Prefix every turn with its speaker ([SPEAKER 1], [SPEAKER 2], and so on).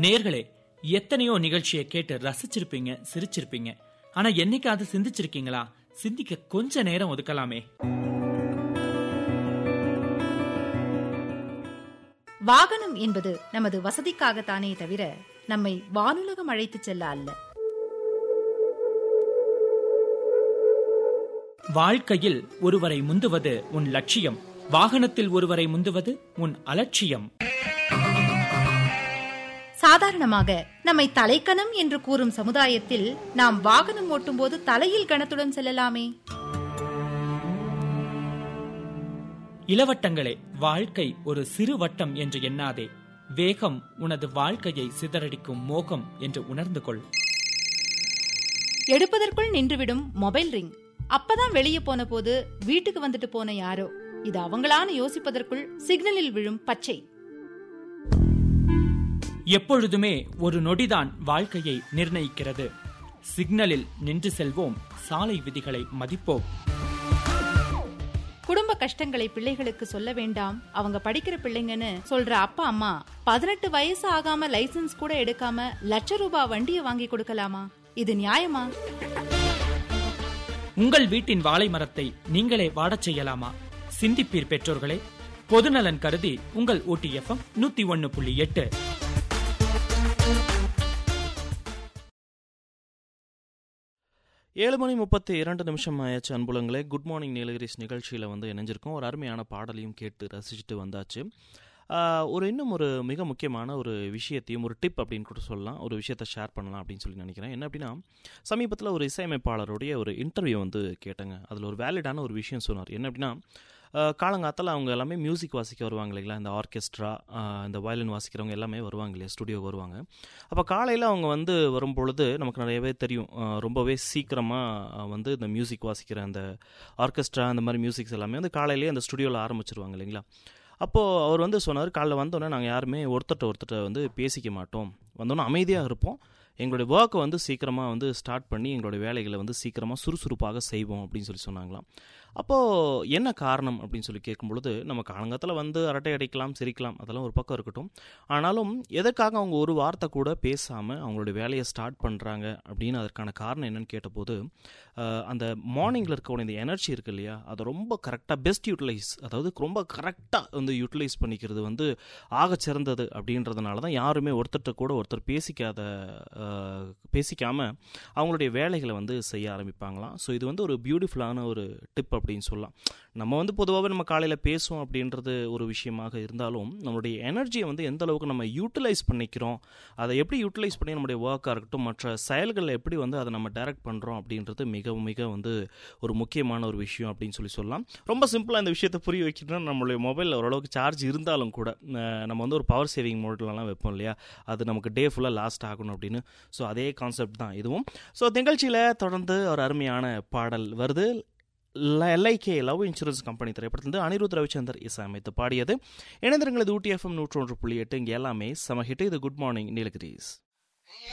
[SPEAKER 1] நேர்களே எத்தனையோ நிகழ்ச்சியை கேட்டு ரசிச்சிருப்பீங்க சிரிச்சிருப்பீங்க ஆனா என்னைக்காவது சிந்திச்சிருக்கீங்களா சிந்திக்க கொஞ்ச நேரம் ஒதுக்கலாமே
[SPEAKER 2] வாகனம் என்பது நமது வசதிக்காகத்தானே தவிர நம்மை வானுலகம் அழைத்துச் செல்ல அல்ல
[SPEAKER 1] வாழ்க்கையில் ஒருவரை முந்துவது உன் லட்சியம் வாகனத்தில் ஒருவரை முந்துவது உன் அலட்சியம்
[SPEAKER 2] சாதாரணமாக நம்மை தலைக்கணம் என்று கூறும் சமுதாயத்தில் நாம் வாகனம் ஓட்டும்போது தலையில் கணத்துடன் செல்லலாமே
[SPEAKER 1] இளவட்டங்களே வாழ்க்கை ஒரு சிறு வட்டம் என்று எண்ணாதே வேகம் உனது வாழ்க்கையை சிதறடிக்கும் மோகம் என்று உணர்ந்து கொள்
[SPEAKER 2] எடுப்பதற்குள் நின்றுவிடும் மொபைல் ரிங் அப்பதான் வெளியே போன போது வீட்டுக்கு வந்துட்டு போன யாரோ இது அவங்களான்னு யோசிப்பதற்குள் சிக்னலில் விழும் பச்சை
[SPEAKER 1] எப்பொழுதுமே ஒரு நொடிதான் வாழ்க்கையை நிர்ணயிக்கிறது சிக்னலில் நின்று செல்வோம் சாலை விதிகளை மதிப்போம்
[SPEAKER 2] குடும்ப கஷ்டங்களை பிள்ளைகளுக்கு சொல்ல வேண்டாம் அவங்க படிக்கிற பிள்ளைங்கன்னு சொல்ற அப்பா அம்மா பதினெட்டு வயசு ஆகாம லைசென்ஸ் கூட எடுக்காம லட்ச ரூபாய் வண்டியை வாங்கி கொடுக்கலாமா இது நியாயமா
[SPEAKER 1] உங்கள் வீட்டின் வாழை மரத்தை நீங்களே வாடச் செய்யலாமா சிந்திப்பீர் பெற்றோர்களே பொதுநலன் கருதி உங்கள் ஓடிஎஃப்எம் நூத்தி ஒன்னு புள்ளி எட்டு
[SPEAKER 3] ஏழு மணி முப்பத்தி இரண்டு நிமிஷம் ஆயாச்சு அன்புலங்களே குட் மார்னிங் நீலகிரிஸ் நிகழ்ச்சியில் வந்து இணைஞ்சிருக்கோம் ஒரு அருமையான பாடலையும் கேட்டு ரசிச்சுட்டு வந்தாச்சு ஆஹ், ஒரு இன்னும் ஒரு மிக முக்கியமான ஒரு விஷயத்தையும் ஒரு டிப் அப்படின்னு கூட சொல்லலாம் ஒரு விஷயத்தை ஷேர் பண்ணலாம் அப்படின்னு சொல்லி நினைக்கிறேன் என்ன அப்படின்னா சமீபத்தில் ஒரு இசையமைப்பாளருடைய ஒரு இன்டர்வியூ வந்து கேட்டேங்க அதில் ஒரு வேலிடான ஒரு விஷயம் சொன்னார் என்ன அப்படின்னா ஆஹ், காலங்காத்தால அவங்க எல்லாமே மியூசிக் வாசிக்க வருவாங்க இல்லைங்களா இந்த ஆர்கெஸ்ட்ரா இந்த வயலின் வாசிக்கிறவங்க எல்லாமே வருவாங்க இல்லையா ஸ்டுடியோக்கு வருவாங்க அப்போ காலையில் அவங்க வந்து வரும்பொழுது நமக்கு நிறையவே தெரியும் ஆஹ், ரொம்பவே சீக்கிரமாக வந்து இந்த மியூசிக் வாசிக்கிற அந்த ஆர்கெஸ்ட்ரா அந்த மாதிரி மியூசிக்ஸ் எல்லாமே வந்து காலையிலேயே அந்த ஸ்டுடியோவில் ஆரம்பிச்சிருவாங்க இல்லைங்களா அப்போது அவர் வந்து சொன்னார் காலைல வந்தோடனே நாங்கள் யாருமே ஒருத்தர்ட்ட ஒருத்தர்ட்ட வந்து பேசிக்க மாட்டோம் வந்தோன்னே அமைதியாக இருப்போம் எங்களுடைய ஒர்க்கை வந்து சீக்கிரமாக வந்து ஸ்டார்ட் பண்ணி எங்களுடைய வேலைகளை வந்து சீக்கிரமாக சுறுசுறுப்பாக செய்வோம் அப்படின்னு சொல்லி சொன்னாங்களாம் அப்போது என்ன காரணம் அப்படின்னு சொல்லி கேட்கும் பொழுது நம்ம காலங்கத்தில் வந்து அரட்டை அடிக்கலாம் சிரிக்கலாம் அதெல்லாம் ஒரு பக்கம் இருக்கட்டும் ஆனாலும் எதற்காக அவங்க ஒரு வார்த்தை கூட பேசாமல் அவங்களுடைய வேலையை ஸ்டார்ட் பண்ணுறாங்க அப்படின்னு அதற்கான காரணம் என்னன்னு கேட்டபோது அஹ், அந்த மார்னிங்கில் இருக்கக்கூடிய இந்த எனர்ஜி இருக்கு இல்லையா அதை ரொம்ப கரெக்டாக பெஸ்ட் யூட்டிலைஸ் அதாவது ரொம்ப கரெக்டாக வந்து யூட்டிலைஸ் பண்ணிக்கிறது வந்து ஆகச் சிறந்தது அப்படின்றதுனால தான் யாருமே ஒருத்தர்கிட்ட கூட ஒருத்தர் பேசிக்காத அஹ், பேசிக்காம அவங்களுடைய வேலைகளை வந்து செய்ய ஆரம்பிப்பாங்களாம் ஸோ இது வந்து ஒரு பியூட்டிஃபுல்லான ஒரு டிப் அப்படின்னு சொல்லலாம் நம்ம வந்து பொதுவாகவே நம்ம காலையில் பேசுவோம் அப்படின்றது ஒரு விஷயமாக இருந்தாலும் நம்மளுடைய எனர்ஜியை வந்து எந்த அளவுக்கு நம்ம யூட்டிலைஸ் பண்ணிக்கிறோம் அதை எப்படி யூட்டிலைஸ் பண்ணி நம்முடைய ஒர்க்காக இருக்கட்டும் மற்ற செயல்களில் எப்படி வந்து அதை நம்ம டைரக்ட் பண்ணுறோம் அப்படின்றது மிக மிக வந்து ஒரு முக்கியமான ஒரு விஷயம் அப்படின்னு சொல்லி சொல்லலாம் ரொம்ப சிம்பிளாக இந்த விஷயத்தை புரிய வைக்கணும்னா நம்மளுடைய மொபைலில் ஓரளவுக்கு சார்ஜ் இருந்தாலும் கூட அஹ், நம்ம வந்து ஒரு பவர் சேவிங் மோட்லலாம் வைப்போம் இல்லையா அது நமக்கு டே ஃபுல்லாக லாஸ்ட் ஆகணும் அப்படின்னு ஸோ அதே கான்செப்ட் தான் இதுவும் ஸோ நிகழ்ச்சியில் தொடர்ந்து ஒரு அருமையான பாடல் வருது எல்ஐகே லவ் இன்சூரன்ஸ் கம்பெனி திரைப்படத்திலிருந்து அனிருத் ரவிச்சந்தர் இசையமைத்து பாடியது இணைந்திருங்களது ஊட்டி எஃப்எம் நூற்றொன்று புள்ளி எட்டு இங்கே எல்லாமே சம ஹிட் இது குட் மார்னிங் நீலகிரிஸ்